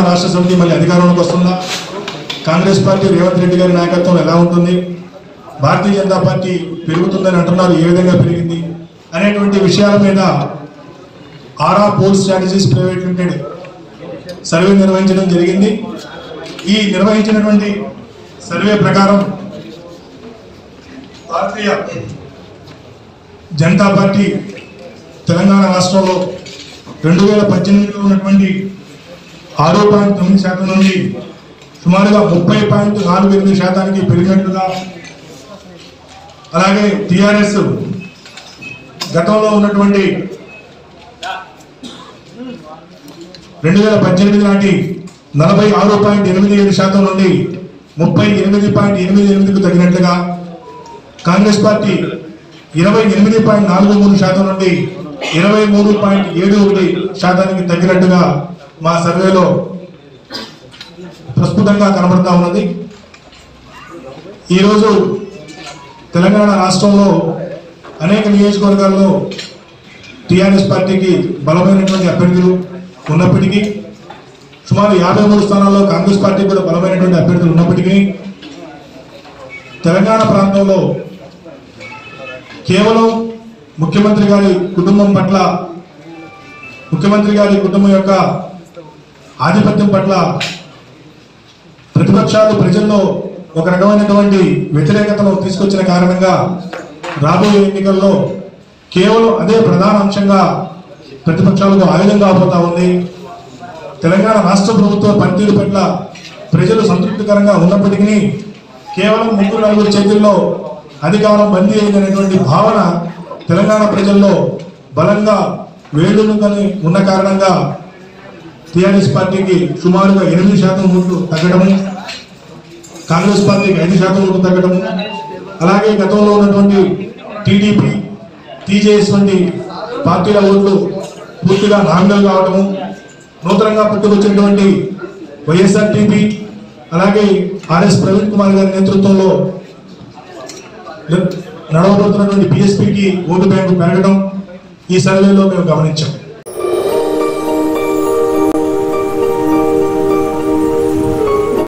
రాష్ట్ర సమితి మళ్ళీ అధికారంలోకి వస్తుందా కాంగ్రెస్ పార్టీ రేవంత్ రెడ్డి గారి నాయకత్వం ఎలా ఉంటుంది భారతీయ జనతా పార్టీ పెరుగుతుందని అంటున్నారు ఏ విధంగా పెరిగింది అనేటువంటి విషయాల మీద Aaraa poll strategies private limited survey నిర్వహించడం జరిగింది ఈ నిర్వహించినటువంటి సర్వే ప్రకారం భారతీయ జనతా పార్టీ తెలంగాణ రాష్ట్రంలో రెండు వేల పద్దెనిమిదిలో ఉన్నటువంటి ఆరు పాయింట్ తొమ్మిది శాతం నుండి సుమారుగా ముప్పై పాయింట్ నాలుగు ఎనిమిది శాతానికి పెరిగినట్లుగా అలాగే టిఆర్ఎస్ గతంలో ఉన్నటువంటి రెండు వేల పద్దెనిమిది నాటి నలభై ఆరు పాయింట్ ఎనిమిది ఏడు శాతం నుండి ముప్పై ఎనిమిది పాయింట్ ఎనిమిది ఎనిమిదికి తగినట్లుగా కాంగ్రెస్ పార్టీ ఇరవై ఎనిమిది పాయింట్ నాలుగు మూడు శాతం నుండి ఇరవై మూడు పాయింట్ ఏడు ఒకటి శాతానికి తగ్గినట్టుగా మా సర్వేలో ప్రస్ఫుటంగా కనబడతా ఉన్నది ఈరోజు తెలంగాణ రాష్ట్రంలో అనేక నియోజకవర్గాల్లో టీఆర్ఎస్ పార్టీకి బలమైనటువంటి అభ్యర్థులు ఉన్నప్పటికీ సుమారు యాభై మూడు స్థానాల్లో కాంగ్రెస్ పార్టీ కూడా బలమైనటువంటి అభ్యర్థులు ఉన్నప్పటికీ తెలంగాణ ప్రాంతంలో కేవలం ముఖ్యమంత్రి గారి కుటుంబం పట్ల ముఖ్యమంత్రి గారి కుటుంబం యొక్క ఆధిపత్యం పట్ల ప్రతిపక్షాలు ప్రజల్లో ఒక రకమైనటువంటి వ్యతిరేకతను తీసుకొచ్చిన కారణంగా రాబోయే ఎన్నికల్లో కేవలం అదే ప్రధాన అంశంగా ప్రతిపక్షాలకు ఆయుధం కాబోతా ఉంది తెలంగాణ రాష్ట్ర ప్రభుత్వ పనితీరు పట్ల ప్రజలు సంతృప్తికరంగా ఉన్నప్పటికీ కేవలం ముగ్గురు నలుగురు చేతుల్లో అధికారం బందీ అయిందనేటువంటి భావన తెలంగాణ ప్రజల్లో బలంగా వేడుకని ఉన్న కారణంగా టిఆర్ఎస్ పార్టీకి సుమారుగా ఎనిమిది శాతం ఓట్లు తగ్గడము కాంగ్రెస్ పార్టీకి ఐదు శాతం ఓట్లు తగ్గడము అలాగే గతంలో ఉన్నటువంటి టీడీపీ టీజేఎస్ వంటి పార్టీల ఓట్లు పూర్తిగా నామినల్ కావడము నూతనంగా పుట్టుకొచ్చినటువంటి వైఎస్ఆర్టీపీ అలాగే ఆర్ఎస్ ప్రవీణ్ కుమార్ గారి నేతృత్వంలో నడవబోతున్నటువంటి బీఎస్పీకి ఓటు బ్యాంకు పెరగడం ఈ సర్వేలో మేము గమనించాం